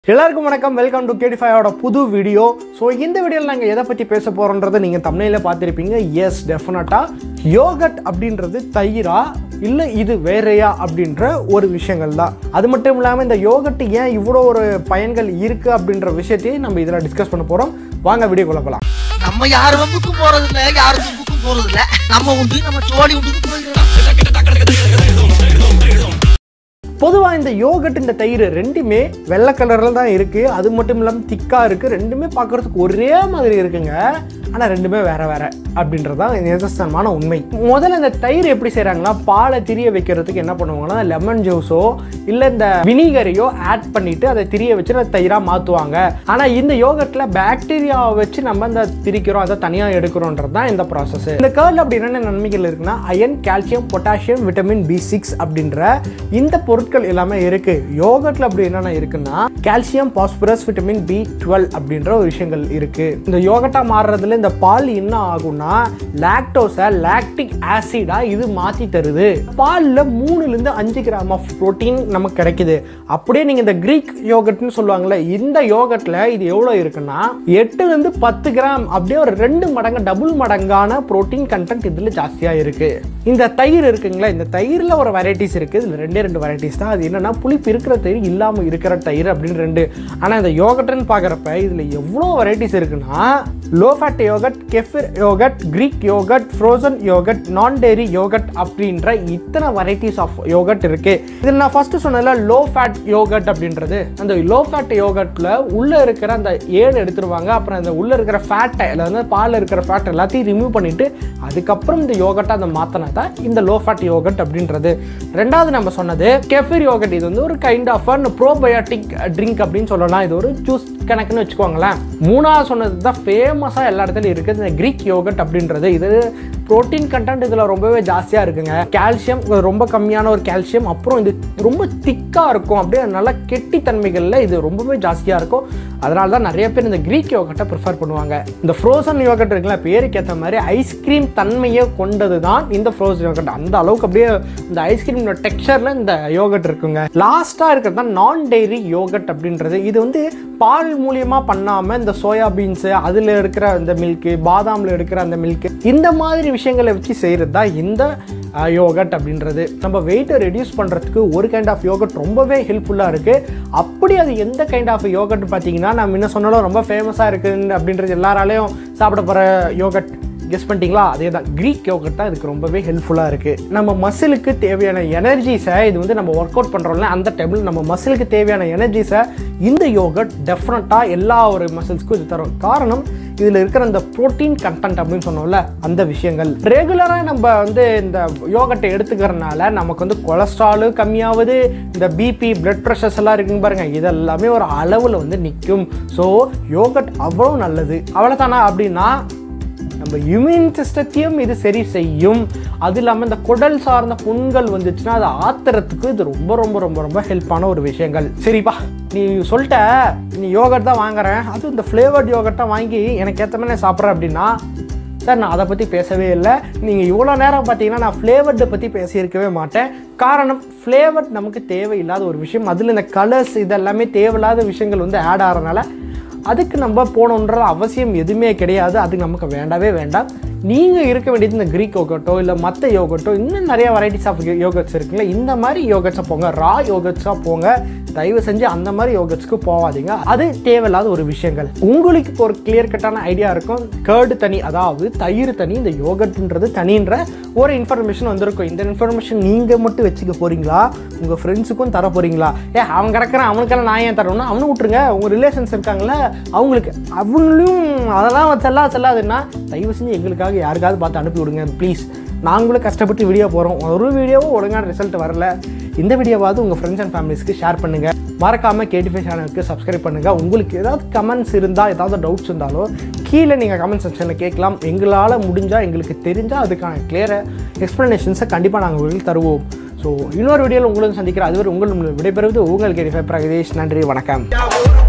எல்லாருக்கும் வணக்கம் welcome to கேடிஃபையோட புது வீடியோ ஸோ இந்த வீடியோவில் நாங்கள் எதை பற்றி பேச போகிறோன்றதை நீங்கள் தமிழில் பார்த்துருப்பீங்க எஸ் டெஃபினட்டாக யோகட் அப்படின்றது தயிரா இல்லை இது வேறையா அப்படின்ற ஒரு விஷயங்கள் தான் அது மட்டும் இல்லாமல் இந்த யோகட் ஏன் இவ்வளோ ஒரு பயன்கள் இருக்குது அப்படின்ற விஷயத்தையும் நம்ம இதில் டிஸ்கஸ் பண்ண போகிறோம் வாங்க வீடியோ போகலாம் நம்ம யார் வம்புக்கும் போறது இல்ல யார் தும்புக்கும் போறது இல்ல நம்ம உண்டு நம்ம சோழி உண்டு போயிடலாம் பொதுவாக இந்த யோகட் இந்த தயிர் ரெண்டுமே வெள்ளை கலரில் தான் இருக்குது அது மட்டும் இல்லாமல் திக்காக இருக்குது ரெண்டுமே பார்க்குறதுக்கு ஒரே மாதிரி இருக்குங்க ஆனால் ரெண்டுமே வேற வேற அப்படின்றது தான் நிதர்சனமான உண்மை முதல்ல இந்த தயிர் எப்படி செய்கிறாங்கன்னா பாலை திரிய வைக்கிறதுக்கு என்ன பண்ணுவாங்கன்னா லெமன் ஜூஸோ இல்லை இந்த வினிகரையோ ஆட் பண்ணிட்டு அதை திரிய வச்சு அதை தயிராக மாற்றுவாங்க ஆனால் இந்த யோகட்டில் பாக்டீரியாவை வச்சு நம்ம இந்த திரிக்கிறோம் அதை தனியாக எடுக்கிறோன்றது தான் இந்த ப்ராசஸ் இந்த கேர்ள் அப்படி என்னென்ன நன்மைகள் இருக்குன்னா iron calcium potassium vitamin B six அப்படின்ற இந்த பொருட்கள் எல்லாமே இருக்கு யோகட்ல அப்படி என்னென்ன இருக்குன்னா calcium phosphorus vitamin B twelve அப்படின்ற ஒரு விஷயங்கள் இருக்கு இந்த யோகட்டா மாறுறதுல இந்த பால் என்ன ஆகும்னா லாக்டோஸை லாக்டிக் ஆசிடா இது மாத்தி தருது பால்ல மூணுல இருந்து அஞ்சு கிராம் ஆஃப் புரோட்டீன் நமக்கு கிடைக்குது அப்படியே நீங்க இந்த கிரீக் யோகட்னு சொல்லுவாங்கல்ல இந்த யோகட்ல இது எவ்வளவு இருக்குன்னா எட்டுல இருந்து பத்து கிராம் அப்படியே ஒரு ரெண்டு மடங்கு டபுள் மடங்கான புரோட்டீன் கண்டென்ட் இதுல ஜாஸ்தியா இருக்கு இந்த தயிர் இருக்குங்களா இந்த தயிர்ல ஒரு வெரைட்டிஸ் இருக்கு இதுல ரெண்டே ரெண்டு வெரைட்டிஸ் தான் அது என்னன்னா புளிப்பு இருக்கிற தயிர் இல்லாம இருக்கிற தயிர் அப்படின்னு ரெண்டு ஆனா இந்த யோகட்னு பாக்குறப்ப இதுல எவ்வளோ வெரைட்டிஸ் இருக்குன்னா low fat yogurt kefir yogurt Greek yogurt frozen yogurt non dairy yogurt அப்படின்ற இத்தனை வெரைட்டிஸ் ஆஃப் யோகட் இருக்கு இதில் நான் ஃபர்ஸ்ட் சொன்னதுல லோ ஃபேட் யோகட் அப்படின்றது அந்த லோ ஃபேட் யோகட்ல உள்ள இருக்கிற அந்த ஏடு எடுத்துருவாங்க அப்புறம் அந்த உள்ள இருக்கிற ஃபேட்டை வந்து பால் இருக்கிற ஃபேட் எல்லாத்தையும் ரிமூவ் பண்ணிட்டு அதுக்கப்புறம் இந்த யோகட்டை அதை மாத்தினா தான் இந்த லோ ஃபேட் யோகட் அப்படின்றது ரெண்டாவது நம்ம சொன்னது கெஃபிர் யோகட் இது வந்து ஒரு kind of an probiotic drink அப்படின்னு சொல்லலாம் இது ஒரு ஜூஸ் கணக்குன்னு வச்சுக்கோங்களேன் மூணாவது சொன்னது தான் ஃபேமஸாக எல்லா இடத்துலையும் இருக்குது இந்த கிரீக் யோகட் அப்படின்றது இது புரோட்டீன் கண்டென்ட் இதில் ரொம்பவே ஜாஸ்தியாக இருக்குங்க கால்சியம் ரொம்ப கம்மியான ஒரு கால்சியம் அப்புறம் இது ரொம்ப திக்காக இருக்கும் அப்படியே நல்லா கெட்டித்தன்மைகளில் இது ரொம்பவே ஜாஸ்தியாக இருக்கும் அதனால தான் நிறைய பேர் இந்த கிரீக் யோகட்டை ப்ரிஃபர் பண்ணுவாங்க இந்த ஃப்ரோசன் யோகட் இருக்குல்ல பேருக்கு ஏற்ற மாதிரி ஐஸ்கிரீம் தன்மையை கொண்டது தான் இந்த ஃப்ரோசன் யோகட் அந்த அளவுக்கு அப்படியே இந்த ஐஸ்கிரீமோட டெக்ஸ்சரில் இந்த யோகட் இருக்குங்க லாஸ்ட்டாக இருக்கிறது தான் நான் டெய்ரி யோகட் அப்படின்றது இது வந்து பால் மூலியமாக பண்ணாமல் இந்த சோயா பீன்ஸு அதில் இருக்கிற அந்த மில்க்கு பாதாமில் எடுக்கிற அந்த மில்க்கு இந்த மாதிரி விஷயங்களை வச்சு செய்கிறது தான் இந்த யோகட் அப்படின்றது நம்ம வெயிட்டை ரெடியூஸ் பண்ணுறதுக்கு ஒரு கைண்ட் ஆஃப் யோகட் ரொம்பவே ஹெல்ப்ஃபுல்லாக இருக்குது அப்படி அது எந்த கைண்ட் ஆஃப் யோகட் பார்த்தீங்கன்னா நம்ம என்ன சொன்னாலும் ரொம்ப ஃபேமஸாக இருக்குது அப்படின்றது எல்லாராலையும் சாப்பிட போகிற யோகட் கெஸ் பண்ணிட்டீங்களா அதே தான் க்ரீக் யோகட் தான் இதுக்கு ரொம்பவே ஹெல்ப்ஃபுல்லாக இருக்குது நம்ம மசிலுக்கு தேவையான எனர்ஜிஸை இது வந்து நம்ம ஒர்க் அவுட் பண்ணுறோம்ல அந்த டைமில் நம்ம மசிலுக்கு தேவையான எனர்ஜிஸை இந்த யோகட் டெஃபினட்டாக எல்லா ஒரு மசில்ஸ்க்கும் இது தரும் காரணம் இதில் இருக்கிற அந்த ப்ரோட்டீன் கண்டென்ட் அப்படின்னு சொன்னோம்ல அந்த விஷயங்கள் ரெகுலராக நம்ம வந்து இந்த யோகட்டை எடுத்துக்கிறதுனால நமக்கு வந்து கொலஸ்ட்ராலு கம்மியாகுது இந்த பிபி பிளட் ப்ரெஷர்ஸ் எல்லாம் இருக்குங்க பாருங்க இதெல்லாமே ஒரு அளவில் வந்து நிற்கும் ஸோ யோகட் அவ்வளோ நல்லது அவ்வளோதானா அப்படின்னா நம்ம இம்யூன் சிஸ்டத்தையும் இது சரி செய்யும் அது இல்லாமல் இந்த குடல் சார்ந்த புண்கள் வந்துச்சுன்னா அதை ஆத்துறதுக்கு இது ரொம்ப ரொம்ப ரொம்ப ரொம்ப ஹெல்ப்பான ஒரு விஷயங்கள் சரிப்பா நீ சொல்லிட்ட நீ யோகட் தான் வாங்குறேன் அதுவும் இந்த ஃப்ளேவர்ட் யோகட்டாக வாங்கி எனக்கு ஏற்ற மாதிரி நான் சாப்பிட்றேன் அப்படின்னா சார் நான் அதை பற்றி பேசவே இல்லை நீங்கள் இவ்வளோ நேரம் பார்த்தீங்கன்னா நான் ஃப்ளேவர்டை பற்றி பேசியிருக்கவே மாட்டேன் காரணம் ஃப்ளேவர்ட் நமக்கு தேவையில்லாத ஒரு விஷயம் அதில் இந்த கலர்ஸ் இதெல்லாமே தேவையில்லாத விஷயங்கள் வந்து ஆட் ஆகிறனால அதுக்கு நம்ம போகணுன்ற அவசியம் எதுவுமே கிடையாது அதுக்கு நமக்கு வேண்டவே வேண்டாம் நீங்கள் இருக்க வேண்டியது இந்த கிரீக் யோகட்டோ இல்லை மற்ற யோகட்டோ இன்னும் நிறைய வெரைட்டிஸ் ஆஃப் யோகட்ஸ் இருக்குல்ல இந்த மாதிரி யோகட்ஸை போங்க ரா யோகட்ஸாக போங்க தயவு செஞ்சு அந்த மாதிரி யோகட்ஸ்க்கு போகாதீங்க அது தேவையில்லாத ஒரு விஷயங்கள் உங்களுக்கு இப்போ ஒரு கிளியர் கட்டான ஐடியா இருக்கும் கேர்டு தனி அதாவது தயிர் தனி இந்த யோகட்ன்றது தனின்ற ஒரு இன்ஃபர்மேஷன் வந்திருக்கும் இந்த இன்ஃபர்மேஷன் நீங்கள் மட்டும் வச்சுக்க போகிறீங்களா உங்கள் ஃப்ரெண்ட்ஸுக்கும் தர போகிறீங்களா ஏ அவன் கிடக்கிறான் அவனுக்கெல்லாம் நான் ஏன் தரணும்னா அவனு விட்ருங்க உங்கள் ரிலேஷன்ஸ் இருக்காங்களே அவங்களுக்கு அவங்களையும் அதெல்லாம் செல்லா செல்லாதுன்னா தயவு செஞ்சு எங்களுக்காக யாருக்காவது பார்த்து அனுப்பி விடுங்க ப்ளீஸ் நாங்களும் கஷ்டப்பட்டு வீடியோ போகிறோம் ஒரு வீடியோவும் ஒழுங்கான ரிசல்ட் வரல இந்த வீடியோவாவது உங்கள் ஃப்ரெண்ட்ஸ் அண்ட் ஃபேமிலிஸ்க்கு ஷேர் பண்ணுங்கள் மறக்காமல் கேடிஃபை சேனலுக்கு சப்ஸ்கிரைப் பண்ணுங்கள் உங்களுக்கு ஏதாவது கமெண்ட்ஸ் இருந்தால் ஏதாவது டவுட்ஸ் இருந்தாலோ கீழே நீங்கள் கமெண்ட் செக்ஷனில் கேட்கலாம் எங்களால் முடிஞ்சால் எங்களுக்கு தெரிஞ்சால் அதுக்கான கிளியர எக்ஸ்ப்ளனேஷன்ஸை கண்டிப்பாக நாங்கள் உங்களுக்கு தருவோம் ஸோ இன்னொரு வீடியோவில் உங்களும் சந்திக்கிறேன் அதுவரை உங்கள் விடைபெறுவது உங்கள் கேடிஃபை பிரகதீஷ் நன்றி வணக்கம்